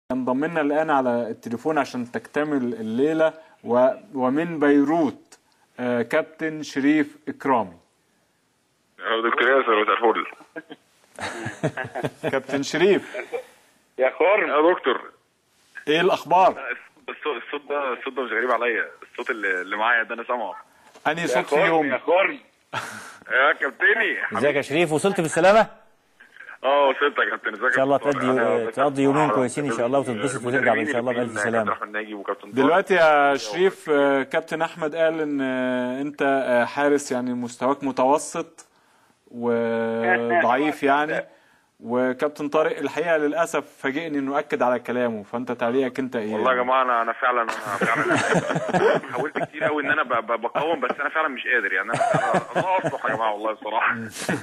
ينضم لنا الآن على التليفون عشان تكتمل الليلة و... ومن بيروت آه، كابتن شريف إكرامي أهو دكتور ياسر مساء الفل كابتن شريف يا خرم يا دكتور إيه الأخبار؟ الصوت الصوت ده الصوت ده مش غريب عليا الصوت اللي, اللي معايا ده انا سامعه أنهي يا صوت خرم يا فيهم؟ خرم يا كابتني ازيك يا شريف وصلت بالسلامه اه وصلت يا كابتن ازيك ان شاء الله تقضي تقضي يومين كويسين ان شاء الله وتتبسط وترجع ان شاء الله بالف كابتن سلامه احمد ناجي وكابتن طارق. دلوقتي يا شريف آه، كابتن أحمد قال إن آه، أنت آه، حارس يعني مستواك متوسط وضعيف يعني وكابتن طارق الحقيقة للأسف فاجئني إنه أكد على كلامه فأنت تعليقك أنت إيه؟ والله يا جماعه انا انا فعلا انا فعلا حاولت كتير قوي ان انا ب- ب- بقاوم بس انا فعلا مش قادر يعني انا انا أنا اصلح يا جماعه والله بصراحه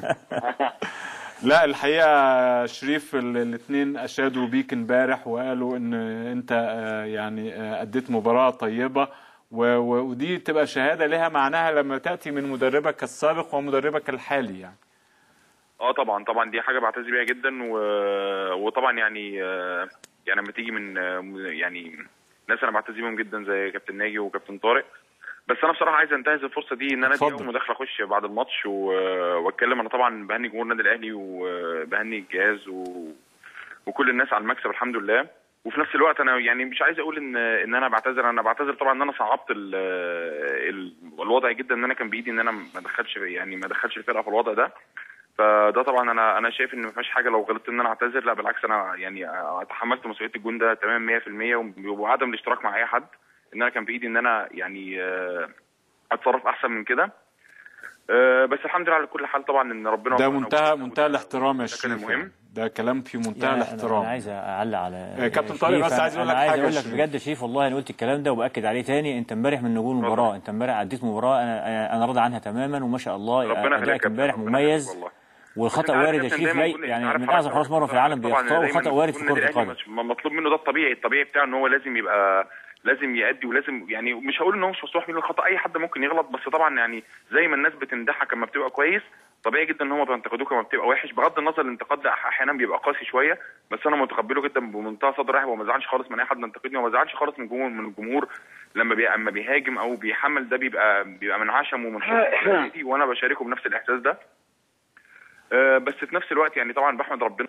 لا الحقيقة شريف الاثنين أشادوا بيك امبارح وقالوا إن أنت آه، يعني آه، أديت مباراة طيبة و- و- ودي تبقى شهادة لها معناها لما تأتي من مدربك السابق ومدربك الحالي يعني اه طبعا طبعا دي حاجه بعتز بيها جدا و... وطبعا يعني آه، يعني لما تيجي من آه، يعني ناس انا بعتز بيهم جدا زي كابتن ناجي وكابتن طارق بس انا بصراحه عايز انتهز الفرصه دي ان انا ادي اتفضل. اول مداخله اخش بعد الماتش و... واتكلم انا طبعا بهني جمهور النادي الاهلي وبهني الجهاز و... وكل الناس على المكسب الحمد لله وفي نفس الوقت انا يعني مش عايز اقول ان ان انا بعتذر انا بعتذر طبعا ان انا صعبت ال... ال... الوضع جدا ان انا كان بايدي ان انا ما ادخلش يعني ما ادخلش الفرقه في الوضع ده فده طبعا انا انا شايف ان ما فيهاش حاجه لو غلطت ان انا اعتذر لا بالعكس انا يعني تحملت مسؤوليه الجون ده تمام 100% وعدم الاشتراك مع اي حد ان انا كان بايدي ان انا يعني آه، اتصرف احسن من كده آه، بس الحمد لله على كل حال طبعا ان ربنا ده وفقنا منتهى وكده. منتهى الاحترام يا ده كان شريف المهم يعني. ده كلام في منتهى يعني أنا- الاحترام انا عايز اعلق على آه، كابتن طارق شريف. بس عايز أقول أنا لك عايز حاجة اقول يا لك شريف. بجد يا شريف والله انا قلت الكلام ده وباكد عليه تاني انت امبارح من نجوم المباراه انت امبارح اديت مباراه انا انا راضي عنها تماما وما شاء الله ربنا يخليك يا ادائك كابتن، امبارح ربنا مميز يخليك والله. والخطا أنت عارف وارد يا كابتن شريف دايما لي- بقول- يعني عارف من حضرتك اعظم حراس مرمى في العالم طبعاً بيخطئوا دايماً وخطا وارد في بيكون كره النادي الأهلي القدم مش- مطلوب منه ده الطبيعي الطبيعي بتاعه ان هو لازم يبقى لازم يأدي ولازم يعني مش هقول ان هو مش مسموح منه الخطا اي حد ممكن يغلط بس طبعا يعني زي ما الناس بتمدحك لما بتبقى كويس طبيعي جدا ان هم بينتقدوك لما بتبقى وحش بغض النظر الانتقاد ده احيانا بيبقى قاسي شويه بس انا متقبله جدا بمنتهى صدر رحب وما زعلش خالص من اي حد ينتقدني وما زعلش خالص من الجمهور من الجمهور لما بي... اما بيهاجم او بيحمل ده بيبقى بيبقى من عشم ومن حب على نادي، وانا بشاركه بنفس الاحساس ده آه، بس في نفس الوقت يعني طبعا بحمد ربنا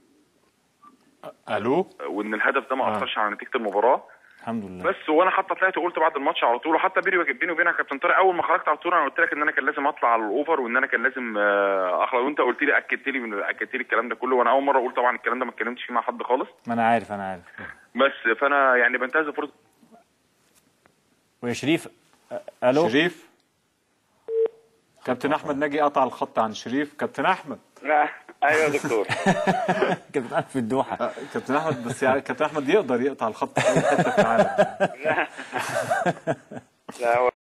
الو وان الهدف ده ما آه. اثرش على نتيجه المباراه الحمد لله بس وانا حتى طلعت وقلت بعد الماتش على طول وحتى بيني بيني وبينك يا كابتن طارق اول ما خرجت على طول انا قلت لك ان انا كان لازم اطلع على الاوفر وان انا كان لازم آه، اخلص وانت قلت لي اكدت لي اكدت لي الكلام ده كله وانا اول مره اقول طبعا الكلام ده ما اتكلمتش فيه مع حد خالص ما انا عارف انا عارف بس فانا يعني بنتهز الفرصه ويا شريف أ- الو شريف كابتن احمد ناجي قطع الخط عن شريف كابتن احمد لا ايوه يا دكتور كنت بتعرف في الدوحه آه، كابتن احمد بس يعني كابتن احمد يقدر يقطع الخط في اي حته في العالم لا هو